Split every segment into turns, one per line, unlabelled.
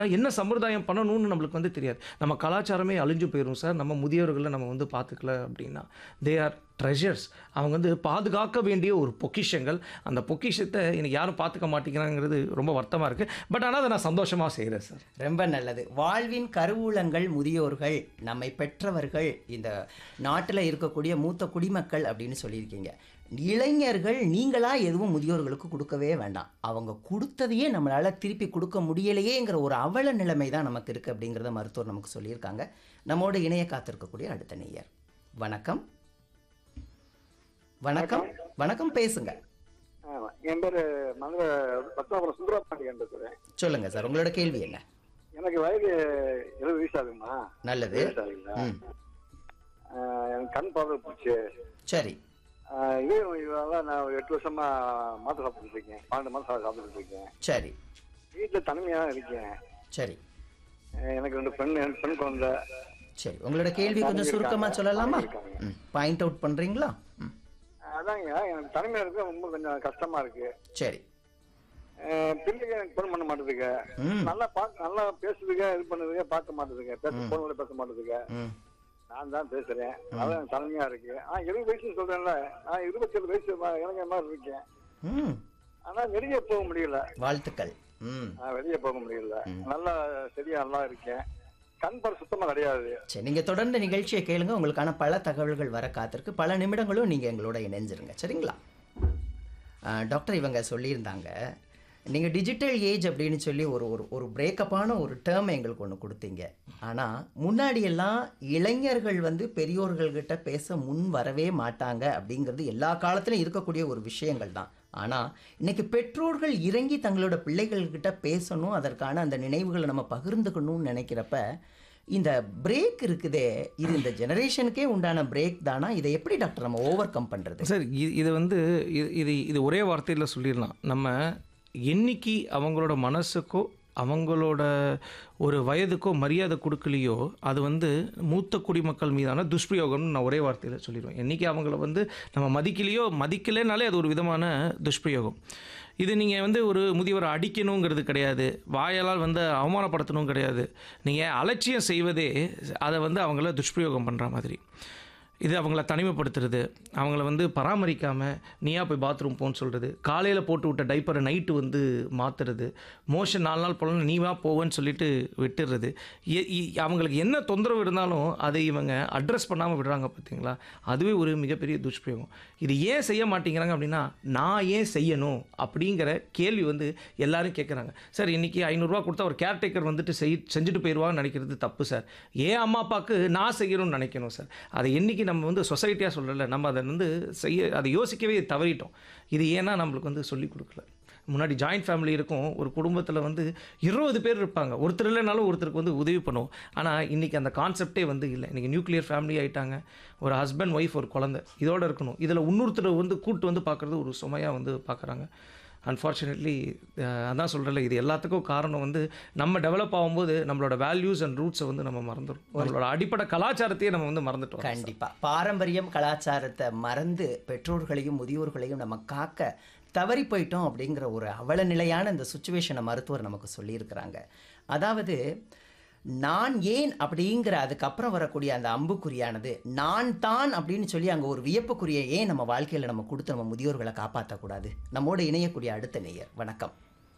என்ன சம்பிரதாயம் பண்ணணும்னு நம்மளுக்கு வந்து தெரியாது நம்ம கலாச்சாரமே அழிஞ்சு போயிடும் சார் நம்ம முதியோர்களை நம்ம வந்து பார்த்துக்கல அப்படின்னா தே ஆர் ட்ரெஷர்ஸ் அவங்க வந்து பாதுகாக்க வேண்டிய ஒரு பொக்கிஷங்கள் அந்த பொக்கிஷத்தை இன்னைக்கு யாரும் பார்த்துக்க மாட்டேங்கிறாங்கிறது ரொம்ப வருத்தமாக இருக்குது பட் ஆனால் அதை நான் சந்தோஷமாக செய்கிறேன் சார்
ரொம்ப நல்லது வாழ்வின் கருவூலங்கள் முதியோர்கள் நம்மை பெற்றவர்கள் இந்த நாட்டில் இருக்கக்கூடிய மூத்த குடிமக்கள் அப்படின்னு சொல்லியிருக்கீங்க இளைஞர்கள் நீங்களா எதுவும் முதியோர்களுக்கு கொடுக்கவே வேண்டாம் அவங்க கொடுத்ததையே நம்மளால் திருப்பி கொடுக்க முடியலையேங்கிற ஒரு அவல நிலைமை தான் நமக்கு இருக்குது அப்படிங்கிறத மருத்துவர் நமக்கு சொல்லியிருக்காங்க நம்மோடு இணைய காத்திருக்கக்கூடிய அடுத்த நேயர் வணக்கம் வணக்கம் வணக்கம் பேசுங்க
ஆமா. என் பேரு மதுரை பத்மாபுரம் சுந்தரபாண்டியன் பேசுறேன்
சொல்லுங்க சார் உங்களோட கேள்வி என்ன
எனக்கு வயது எழுபது வயசு ஆகுமா
நல்லது
வயசு ஆகுங்களா
ம்
ஆஹ் எனக்கு கண் பார்வை போச்சு
சரி
ஆஹ் இதே இதெல்லாம் நான் ஒரு எட்டு வருஷமா மாத்திரை சாப்பிட்டுட்டு இருக்கேன் பன்னெண்டு மாதம் சாப்பிட்டுட்டு இருக்கேன்
சரி
வீட்டில் தனிமையாக இருக்கேன்
சரி
ஆஹ் எனக்கு ரெண்டு பெண் எனக்கு பெண் குழந்தை
சரி உங்களோட கேள்வி கொஞ்சம் சுருக்கமா சொல்லலாமா ம் பாயிண்ட் அவுட் பண்றீங்களா ம்
அதாங்க எனக்கு தனிமையாக இருக்க ரொம்ப கொஞ்சம் கஷ்டமா இருக்கு
சரி
ஆஹ் பிள்ளைங்க எனக்கு ஃபோன் பண்ண மாட்டேதுங்க
ம்
நல்லா பார்க்க நல்லா பேசுதுங்க இது பண்ணுதுங்க பார்க்க மாட்டேதுங்க பேச ஃபோனில் பேச மாட்டேதுங்க
ம்
நான் தான் பேசுறேன் அதான் எனக்கு தலைமையா இருக்கு ஆ இருபது வயசு சொல்றேன்ல நான் இருபத்தேழு வயசு ம- இளைஞர் மாதிரி இருக்கேன்
ம்
ஆனா வெளியே போக முடியல
வாழ்த்துக்கள் ம்
நான் வெளியே போக முடியல நல்லா சரியா நல்லா இருக்கேன் கண் பர் சுத்தமா கிடையாது
சரி நீங்கள் தொடர்ந்து நிகழ்ச்சியை கேளுங்க உங்களுக்கான பல தகவல்கள் வர காத்திருக்கு பல நிமிடங்களும் நீங்கள் எங்களோட இணைஞ்சிருங்க சரிங்களா ஆ, டாக்டர் இவங்க சொல்லியிருந்தாங்க நீங்கள் டிஜிட்டல் ஏஜ் அப்படின்னு சொல்லி ஒரு ஒரு ஒரு பிரேக்கப்பான ஒரு டேர்ம் எங்களுக்கு ஒன்று கொடுத்தீங்க ஆனால் முன்னாடியெல்லாம் இளைஞர்கள் வந்து பெரியோர்கள்கிட்ட பேச முன் வரவே மாட்டாங்க அப்படிங்கிறது எல்லா காலத்திலும் இருக்கக்கூடிய ஒரு விஷயங்கள் தான் ஆனால் இன்னைக்கு பெற்றோர்கள் இறங்கி தங்களோட பிள்ளைகள்கிட்ட பேசணும் அதற்கான அந்த நினைவுகளை நம்ம பகிர்ந்துக்கணும்னு நினைக்கிறப்ப இந்த பிரேக் இருக்குதே இது இந்த ஜெனரேஷனுக்கே உண்டான பிரேக் தானா இதை எப்படி டாக்டர் நம்ம ஓவர் கம் பண்ணுறது
சார் இது இது வந்து இது இது இது ஒரே வார்த்தையில் சொல்லிடலாம் நம்ம என்னைக்கு அவங்களோட மனசுக்கோ அவங்களோட ஒரு வயதுக்கோ மரியாதை கொடுக்கலையோ அது வந்து மூத்த குடிமக்கள் மீதான துஷ்பிரயோகம்னு நான் ஒரே வார்த்தையில் சொல்லிடுவேன் என்னைக்கு அவங்கள வந்து நம்ம மதிக்கலையோ மதிக்கலைனாலே அது ஒரு விதமான துஷ்பிரயோகம் இது நீங்கள் வந்து ஒரு முதியவரை அடிக்கணுங்கிறது கிடையாது வாயால் வந்து அவமானப்படுத்தணும் கிடையாது நீங்கள் அலட்சியம் செய்வதே அதை வந்து அவங்கள துஷ்பிரயோகம் பண்ணுற மாதிரி இது அவங்கள தனிமைப்படுத்துறது அவங்கள வந்து பராமரிக்காமல் நீயா போய் பாத்ரூம் போன்னு சொல்கிறது காலையில் போட்டு விட்ட டைப்பரை நைட்டு வந்து மாற்றுறது மோஷன் நாலு நாள் போல நீ வா போவேன்னு சொல்லிட்டு விட்டுறது எ- இ- அவங்களுக்கு என்ன தொந்தரவு இருந்தாலும் அதை இவங்க அட்ரஸ் பண்ணாமல் விடுறாங்க பார்த்தீங்களா அதுவே ஒரு மிகப்பெரிய துஷ்பிரயோகம் இது ஏன் செய்ய மாட்டேங்கிறாங்க அப்படின்னா நான் ஏன் செய்யணும் அப்படிங்கிற கேள்வி வந்து எல்லாரும் கேட்குறாங்க சார் இன்றைக்கி ஐநூறுரூவா கொடுத்தா ஒரு கேர்டேக்கர் வந்துட்டு செய் செஞ்சுட்டு போயிடுவான்னு நினைக்கிறது தப்பு சார் ஏன் அம்மா அப்பாவுக்கு நான் செய்யணும்னு நினைக்கணும் சார் அதை என்னைக்கு நம்ம வந்து சொசைட்டியாக சொல்லலை நம்ம அதை வந்து செய்ய அதை யோசிக்கவே தவறிட்டோம் இது ஏன்னா நம்மளுக்கு வந்து சொல்லிக் கொடுக்கல முன்னாடி ஜாயிண்ட் ஃபேமிலி இருக்கும் ஒரு குடும்பத்தில் வந்து இருபது பேர் இருப்பாங்க ஒருத்தர் இல்லைனாலும் ஒருத்தருக்கு வந்து உதவி பண்ணுவோம் ஆனால் இன்றைக்கி அந்த கான்செப்டே வந்து இல்லை இன்றைக்கி நியூக்ளியர் ஃபேமிலி ஆயிட்டாங்க ஒரு ஹஸ்பண்ட் ஒய்ஃப் ஒரு குழந்தை இதோட இருக்கணும் இதில் இன்னொருத்தர் வந்து கூட்டு வந்து பார்க்குறது ஒரு சுமையாக வந்து பார்க்குறாங்க அன்ஃபார்ச்சுனேட்லி அதான் சொல்கிறல இது எல்லாத்துக்கும் காரணம் வந்து நம்ம டெவலப் ஆகும்போது நம்மளோட வேல்யூஸ் அண்ட் ரூட்ஸை வந்து நம்ம மறந்துடும் நம்மளோட அடிப்படை கலாச்சாரத்தையே நம்ம வந்து மறந்துட்டோம்
கண்டிப்பா பாரம்பரியம் கலாச்சாரத்தை மறந்து பெற்றோர்களையும் முதியோர்களையும் நம்ம காக்க தவறி போயிட்டோம் அப்படிங்கிற ஒரு அவல நிலையான இந்த சுச்சுவேஷனை மருத்துவர் நமக்கு சொல்லியிருக்கிறாங்க அதாவது நான் ஏன் அப்படிங்கிற அதுக்கப்புறம் வரக்கூடிய அந்த அம்புக்குறியானது நான் தான் அப்படின்னு சொல்லி அங்கே ஒரு வியப்புக்குரிய ஏன் நம்ம வாழ்க்கையில் நம்ம கொடுத்து நம்ம முதியோர்களை காப்பாற்றக்கூடாது நம்மோட இணையக்கூடிய அடுத்த நேயர் வணக்கம்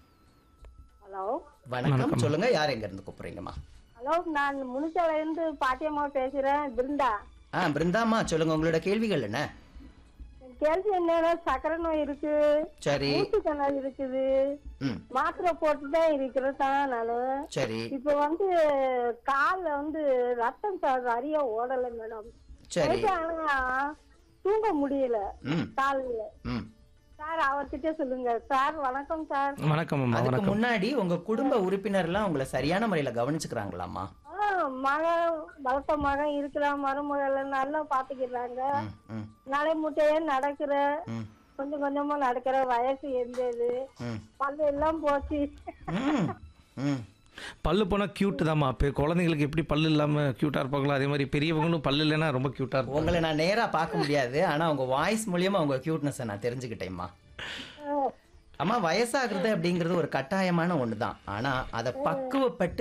ஹலோ
வணக்கம் சொல்லுங்க யார் எங்கேருந்து கூப்பிட்றீங்கம்மா
ஹலோ நான் முனிச்சால இருந்து பாட்டியம்மா பேசுறேன் பிருந்தா
ஆ பிருந்தாம்மா சொல்லுங்க உங்களோட கேள்விகள் என்ன
என் கேள்வி என்னன்னா சக்கரை நோய் இருக்கு
சரி
மூச்சுத்திணறல் இருக்குது
ம்
மாத்திரை போட்டுதான் இருக்கிறேன் தான் நானு
சரி
இப்ப வந்து கால்ல வந்து ரத்தம் சரியா ஓடல மேடம்
சரி
ஆனா தூங்க முடியல
ம்
காலையில
ம்
சார் அவர்கிட்ட சொல்லுங்க சார் வணக்கம் சார்
வணக்கம் அம்மா
அதுக்கு
வணக்கம்
முன்னாடி உங்க குடும்ப உறுப்பினர்லாம் உங்களை சரியான முறையில கவனிச்சுக்கிறாங்களாம்மா
ஆ, மகன் வளர்த்த மகன் இருக்கிறான் மருமகள் நல்லா பாத்துக்கிறாங்க
ம், ம்,
நடை முட்டையே நடக்கிற
ம்,
கொஞ்சம் கொஞ்சமா நடக்கிற வயசு எந்தது
ம்,
பல்லு எல்லாம் போச்சு
ம், ம்.
பல்லு போனால் க்யூட் தான்மா இப்போ குழந்தைங்களுக்கு எப்படி பல்லு இல்லாமல் க்யூட்டாக இருப்பாங்களோ அதே மாதிரி பெரியவங்களும் பல்லு இல்லைன்னா ரொம்ப க்யூட்டாக இருப்பாங்க
உங்களை நான் நேரா பார்க்க முடியாது ஆனா உங்க வாய்ஸ் மூலியமா உங்க கியூட்னஸை நான் தெரிஞ்சுக்கிட்டேம்மா அம்மா வயசாகிறது அப்படிங்கிறது ஒரு கட்டாயமான ஒன்று தான் ஆனால் அதை பக்குவப்பட்டு